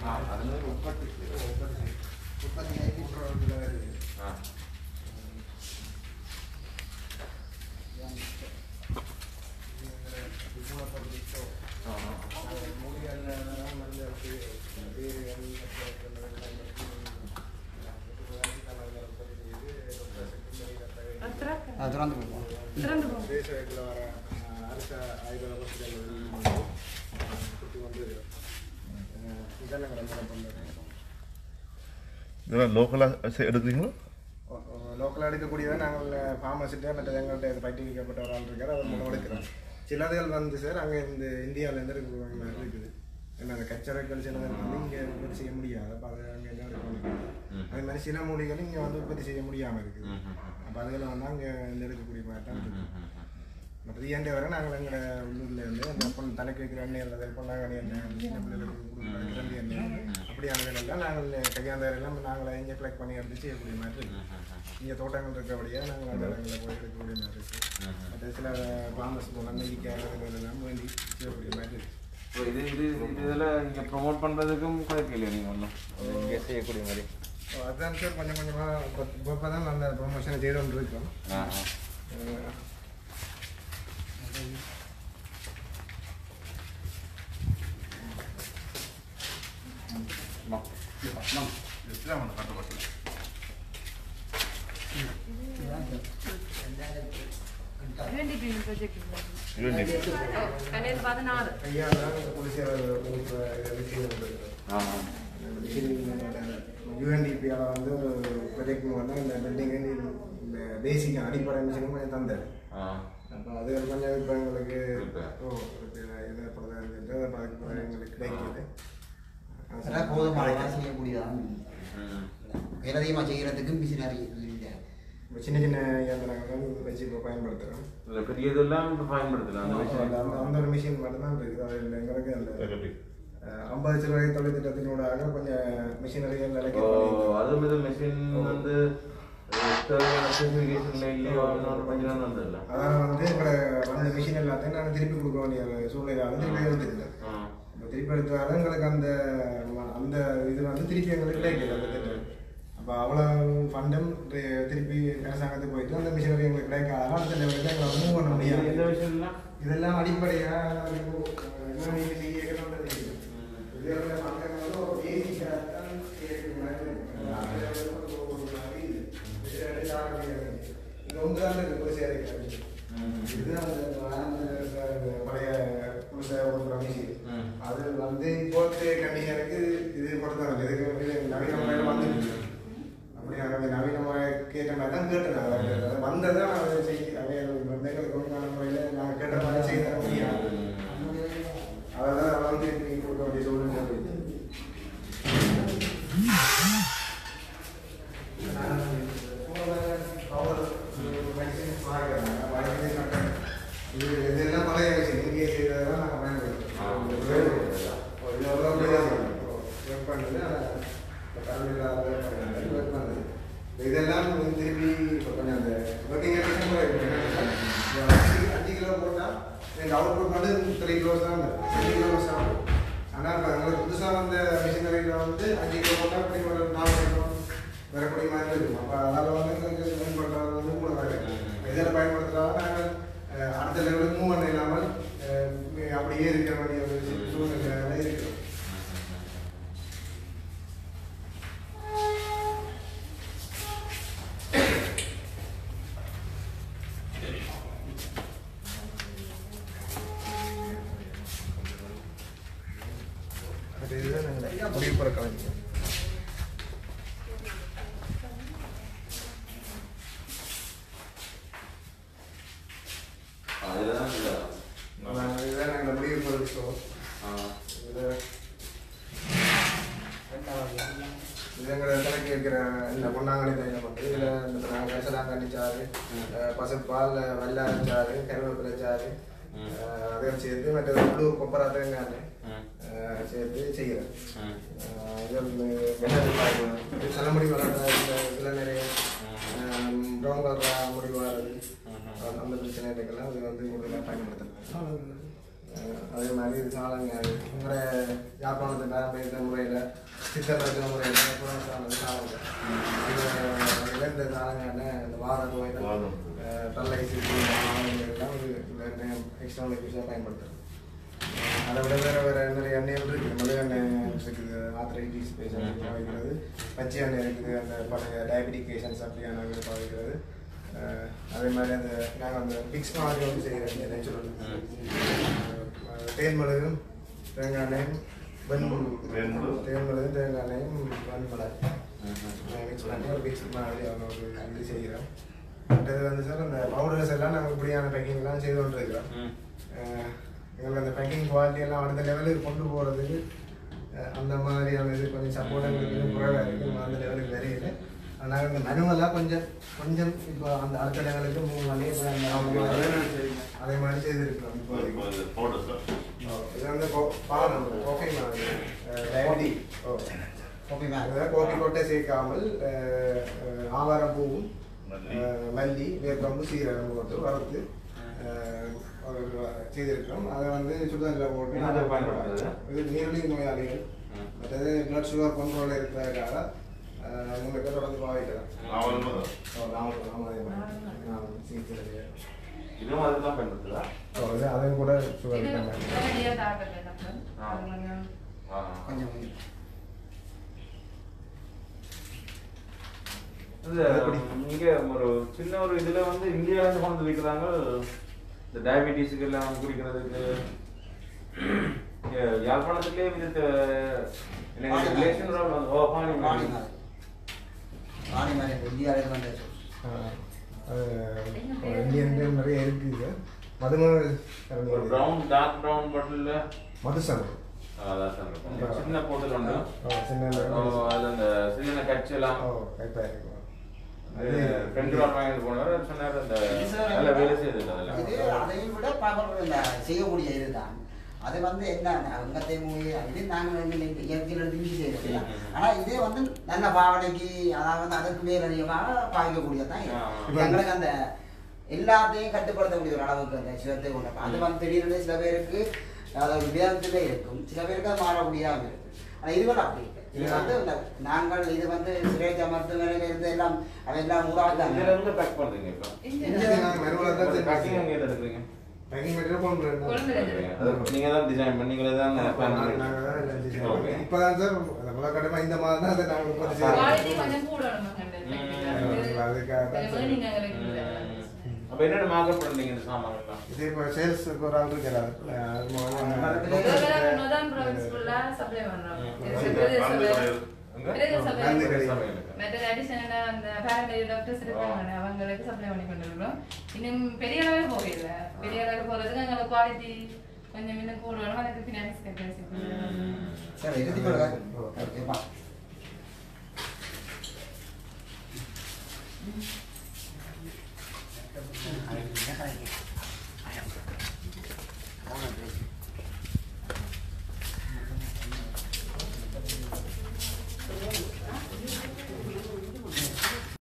அதில் உட்பட்டு உற்பத்தி ஆகி ப்ராடக்டில் வருது ஆ ஆ அது திறந்து போடுவோம் தேசத்தில் வர அஹ், அரச ஆயுத வசதிகள் குட்டி வந்து அஹ், இதெல்லாம் கடந்த பண்ணுறது இதெல்லாம் லோக்கலாக எடுக்கிறீங்களோ லோக்கலாக எடுக்கக்கூடியதை நாங்கள் ஃபார்மசிட்டே மற்ற எங்கள்கிட்ட இது பயிற்றுவிக்கப்பட்ட ஒரு ஆள் இருக்கார் அவர் மூலம் எடுக்கிறோம் சிலதுகள் வந்து சார் அங்கே இந்த இந்தியாவிலேருந்து இருக்க மாதிரி இருக்குது ஏன்னா அந்த கச்சரைகள் சிலதுகள் வந்து இங்கே உற்பத்தி செய்ய முடியாது அப்போ அது அங்கே என்ன இருக்கு அதே மாதிரி சில மூலிகள் இங்கே வந்து உற்பத்தி செய்ய முடியாமல் இருக்குது அப்போ அதுகளை வந்து அங்கே இந்த எடுக்கக்கூடிய மாதிரி தான் இருக்குது மற்ற ஏண்டே வர நாங்கள் எங்களோட உள்ளூரில் இருந்து அந்த பொண்ணு தலைக்கு வைக்கிற எண்ணெய் அல்லது பொன்னாங்கண்ணி எண்ணெய் சின்ன பிள்ளைகளுக்கு கொடுக்குற கிரண்டி எண்ணெய் அப்படியானது எல்லாம் நாங்கள் கையாந்தார் எல்லாம் நாங்கள் இங்கே கலெக்ட் பண்ணி எடுத்து செய்யக்கூடிய மாதிரி இருக்கு இங்கே தோட்டங்கள் இருக்கிறபடியாக நாங்கள் அந்த இடங்களில் போய் எடுக்கக்கூடிய மாதிரி இருக்கு மற்ற சில ஃபார்மஸ் மூலம் நெல்லிக்காய் இதுகள் எல்லாம் வேண்டி செய்யக்கூடிய மாதிரி இருக்கு இப்போ இது இது இது இதில் நீங்கள் ப்ரொமோட் பண்ணுறதுக்கும் குறைக்கலையா நீங்கள் ஒன்றும் இங்கே செய்யக்கூடிய மாதிரி ஸோ அதுதான் சார் கொஞ்சம் கொஞ்சமாக இப்போ இப்போ தான் அந்த ப்ரொமோஷனை செய்து கொண்டு இருக்கோம் ஆ ஆ அஹ் கல்யாணம் பதினாறு ஐயா தான் இந்த போலீஸார் இதை செய்து கொண்டு இருக்கோம் ஆ யூஎன்டிபியால் வந்து ஒரு ப்ரொஜெக்ட் வந்து இந்த பில்டிங்கு இந்த பேசிக் அடிப்படை மிஷினும் கொஞ்சம் தந்தார் ஆ அப்போ அது கொஞ்சம் இப்போ எங்களுக்கு இப்ப. ஓ இது இது அப்புறம் இருந்துட்டு அப்போ அதுக்கு பிறகு எங்களுக்கு கிடைக்குது அதெல்லாம் போதுமான செய்யக்கூடியதான் ம் மேலதிகமாக செய்கிறதுக்கு மிஷினரி இல்லை இப்போ சின்ன சின்ன இயந்திரங்கள் வச்சு இப்போ பயன்படுத்துகிறோம் இல்லை பெரிய இதெல்லாம் இப்போ பயன்படுத்தலாம் அந்த அந்த விஷயம் அந்த- அந்த ஒரு மிஷின் மட்டும்தான் இருக்குது அது இல்லை எங்களுக்கு அந்த அஹ், ஐம்பது சிறுவகை தொழில் திட்டத்தினூடாக கொஞ்சம் மிஷினரிகள் ஓ நிலைக்கு அதுவும் இது மெஷின் வந்து ஸ்பெசிஃபிகேஷன்ல இல்லையோ இன்னொரு கொஞ்சம் நாள் வந்ததில்ல அதான் வந்து இப்போ அந்த மிஷின் எல்லாத்தையும் நான் திருப்பி கொடுக்க வேண்டிய ஒரு சூழ்நிலை வந்து திருப்பி எடுத்துக்கிறேன் ஆ இப்போ திருப்பி எடுத்தாலும் எங்களுக்கு அந்த ம- அந்த இது வந்து திருப்பி எங்களுக்கு கிடைக்கல அந்த திட்டம் அப்போ அவ்வளோ ஃபண்டும் திருப்பி அரசாங்கத்துக்கு போயிட்டு அந்த மிஷினரி எங்களுக்கு கிடைக்காத அடுத்த லெவலுக்கு எங்களை மூவ் பண்ண முடியாது இந்த விஷயம்லாம் இதெல்லாம் அடிப்படையாக இதெல்லாம் மக்கள் ஒரு பேசிக்காக தான் இங்கே ஒன்று தான் இருக்குது புதுசாக இருக்கு இதுதான் அந்த அந்த பழைய புதுசாக ஒரு மிஷின் ம். அது வந்து இப்போத்து கண்டிஷனுக்கு இது மட்டும் தான் இதுக்கு வந்து நவீன முறையில் வந்துருக்கு அப்படியாக அந்த நவீனமாக கேட்ட மாதிரி தான் கேட்டேன் அதை வந்ததை அதை செய்ய அவைகள் வந்து எங்களுக்கு ஒழுங்கான முறையில் நாங்கள் கேட்ட மாதிரி செய்ய தர முடியாது அதான் அதை வந்து இப்படி கொடுக்க வேண்டிய சூழ்நிலை இருக்கு. அவர் medicine வாங்குறாங்க. வாங்கி நாங்க இது இதெல்லாம் பழைய விஷயம் இங்கே செய்ததெல்லாம் நாங்கள் பயன்படுத்துறோம் ஒரு எவ்வளோ ஒர்க் பண்ணுது அந்த கரண்ட் இல்லாத ஒர்க் பண்ணுது இதெல்லாம் வந்து திருப்பி இப்போ கொஞ்சம் அந்த ஒர்க்கிங் கண்டிஷன் கூட இருக்கு இந்த அஞ்சு அஞ்சு கிலோ போட்டால் எனக்கு அவுட்புட் வந்து த்ரீ கிலோஸ் தான் த்ரீ கிலோஸ் தான் ஆனால் இப்போ எங்களுக்கு புதுசாக வந்த மிஷினரியில் வந்து அஞ்சு கிலோ போட்டால் இப்படி ஒரு நாலு கிலோ வரக்கூடிய மாதிரி இருக்கும் அப்போ அதனால் வந்து எங்களுக்கு பயன்படுறது வந்து கூட வேறு இதில் பயன்படுத்துறதால நாங்கள் அஹ், அடுத்த லெவலுக்கு மூவ் பண்ண இல்லாமல் அஹ், அப்படியே இருக்க வேண்டிய ஒரு சூழ்நிலை இருக்கிறோம் அது இதுதான் நாங்கள் முடிவு போகிற கலைஞர் அதில் தான் இல்லை நாங்கள் இதுதான் நாங்கள் முடிவு போகிற ஷோ ஆ இது இது எங்களை தலைக்கு வைக்கிற இந்த பொன்னாங்கண்ணி தைலம் வந்து இதில் இந்த நாங்கள் கசலாங்கண்ணி சாறு அஹ், பசுப்பால் வெள்ளாரி சாறு கருவேப்பிலை சாறு அஹ், அதையும் சேர்த்து மற்றது உள்ளூர் கொப்பரா தேங்காய் ம் அஹ், சேர்த்து செய்கிறேன் ம் இது வந்து வெள்ளரி பாய்வு இது தலைமுடி வளர்ந்த இந்த இதில் நிறைய ப்ரௌன் கலர் முடி வளருது அந்த பிரச்சனைகளுக்கெல்லாம் இது வந்து கூடுதலாக பயன்படுத்துறேன் அதே மாதிரி இது சாலங்காடு உங்களோட யாழ்ப்பாணத்து பாரம்பரிய முறையில் சித்தப்படுத்த முறையில் புறம்சானது சாலங்காடு இது இந்த சாலங்காடு இந்த வார நோய்கள் வாதம். பல்லை சித்தி எல்லாம் எக்ஸ்டர்னல் யூஸாக பயன்படுத்துறது அதை விட வேறு வேறு நிறைய எண்ணெய்கள் இருக்குது மலை எண்ணெய் இருக்குது ஆத்ரைட்டிஸ் பேஷண்ட் பாவிக்கிறது பச்சை எண்ணெய் இருக்குது அந்த பழைய டயபெட்டிக் பேஷண்ட்ஸ் அப்படியான பாவிக்கிறது அஹ் அதே மாதிரி அந்த நாங்கள் அந்த பிக்ஸ் மாதிரி வந்து செய்கிறோம் நேச்சுரல் தேன்மிளகும் தேங்காய் எண்ணெயும் வெண்புல் வெண்புல். தேன்மிளகும் தேங்காய் எண்ணெயும் வெண்மிளகு மிக்ஸ் பண்ணி ஒரு மிக்ஸ் மாதிரி அவங்க ஒரு இது செய்கிறோம் மற்றது வந்து சார் அந்த பவுடர்ஸ் எல்லாம் நாங்கள் இப்படியான பேக்கிங்லாம் செய்து கொண்டிருக்கிறோம் ம். அஹ் எங்களுக்கு அந்த பேக்கிங் குவாலிட்டி எல்லாம் அடுத்த லெவலுக்கு கொண்டு போகிறதுக்கு அந்த மாதிரியான இது கொஞ்சம் சப்போர்ட் எங்களுக்கு குறைவாக இருக்குது அந்த லெவலுக்கு வரையில ஆனால் இந்த மனுவெல்லாம் கொஞ்சம் கொஞ்சம் இப்போ அந்த அடுத்த லெவலுக்கு மூணு நாளே இப்போ அந்த அதே மாதிரி சரிங்க. அதே மாதிரி செய்திருக்கிறோம் இப்போ இப்போ இது powder sir. இது வந்து கோ- பானம் காஃபி மாதிரி டயபெட்டிக் ஓ கோபி மேலே அதாவது கோபி கொட்டை சேர்க்காமல் அஹ், அஹ், ஆவாரம் பூவும் மல்லி. அஹ், மல்லி வேர்க்கம்பு சீரகம் போட்டு வறுத்து அஹ், ஒரு செய்திருக்கிறோம் அதை வந்து சுடுதண்ணில் போட்டு என்ன அதை பயன்படுத்துறது? இது நீரிழிவு நோயாளிகள் ம். மற்றது பிளட் சுகர் கண்ட்ரோல் இருக்கிறதுக்காக அஹ், உங்களுக்கு தொடர்ந்து பாவிக்கலாம் நாவல் மதம். ஓ, நாம- நாம அதே மாதிரி. நாம சிகிச்சை இதுவும் அதுதான் பயன்படுத்துதா ஓ, இது அதையும் கூட சுகர் இது இருக்காங்க உடனடியா தாக்கத்தை டாக்டர். ஆ. அது கொஞ்சம் ஆ. கொஞ்சம் கொஞ்சம் இது இங்க ஒரு சின்ன ஒரு இதுல வந்து இந்தியால இருந்து கொண்டு வந்து விற்கிறாங்க இந்த டயபெட்டிஸுக்கு எல்லாம் குடிக்கிறதுக்கு இங்க யாழ்ப்பாணத்துலயே விதத்து எனக்கு ரிலேஷன் ஓ பாணி ராணி மாதிரி மாதிரி ராணி மாதிரி இந்தியாவிலேருந்து வந்த இந்தியன் நிறைய இருக்குது மதும ஒரு ப்ரௌன் டார்க் ப்ரௌன் பாட்டில் மதுசனம் அதான் சார் இருக்கும். சின்ன போட்டில் உண்டு சின்ன ஓ, அது அந்த சின்ன கட்சி எல்லாம் ஓ கைப்பா இருக்கும் ஃப்ரெண்டு வாங்கிட்டு போனார் சொன்னார் அந்த நல்ல வேலை செய்யுது அதெல்லாம் இது அதையும் விட பவர் இந்த செய்யக்கூடிய இதுதான் அது வந்து என்ன அங்கத்தை மூவி இது நாங்கள் இயற்கையில் எடுத்து யூஸ் செய்யறது ம், ம். ஆனால் இதே வந்து நல்ல பாவனைக்கு அதாவது அதற்கு மேலதிகமாக பாவிக்கக்கூடியதான் இது. ஆ. இப்ப எங்களுக்கு அந்த எல்லாத்தையும் கட்டுப்படுத்தக்கூடிய ஒரு அளவுக்கு அந்த சிவத்தை கொண்ட அது வந்து திடீர்னு சில பேருக்கு அதாவது விதத்துல இருக்கும் சில பேருக்கு அது மாறக்கூடியதாக இருக்கு ஆனால் இதுகள் அப்படி இல்லை. இது வந்து இந்த நாங்கள் இது வந்து சிறைச்ச மருத்துவமனையில இருந்து எல்லாம் அதெல்லாம் இதுல உருவாக்காங்க இருந்து பேக் பண்றீங்க இப்போ இந்த கட்டிங் அங்கே எடுக்கிறீங்க பேக்கிங் மெட்டீரியல் போன் கொழும்புல இருக்கு. அது நீங்க தான் டிசைன் பண்ணி நீங்களே தான் plan பண்ணி- Okay. இப்பதான் சார் அந்த முளக்கடமை இந்த மாதிரி தான் அதை நாங்கள் உற்பத்தி குவாலிட்டி செய்யறோம் கொஞ்சம் கூடணும் மகன்கிட்ட. ம், அதுக்காக தான் இது வேணும் நீங்க அங்க வைக்கல. ம். அப்ப என்னென்ன மார்க்கெட் பண்றீங்க இந்த சாமான்லாம் இது இப்போ சேல்ஸுக்கு ஒரு ஆள் இருக்கிறார் அது மூலமா இதெல்லாம் நொதான் province full ஆ supply பண்றோம். இது பிரதேச மருந்து சபை- கடையில். எங்க? பிரதேச சபை. மருந்து கடை. சமையலுக்கு. மற்றது additional ஆ அந்த paramedic doctors இருப்பாங்க. அவங்களுக்கு supply பண்ணி கொண்டிருக்கிறோம். இன்னும் பெரிய அளவில் போகல பெரிய அளவில் போறதுக்கு அங்க குவாலிட்டி கொஞ்சம் இன்னும் கூட வேணும் அதுக்கு ஃபினான்ஸ் கட்டி சரி இறுதி கொள்கை ஓகேப்பா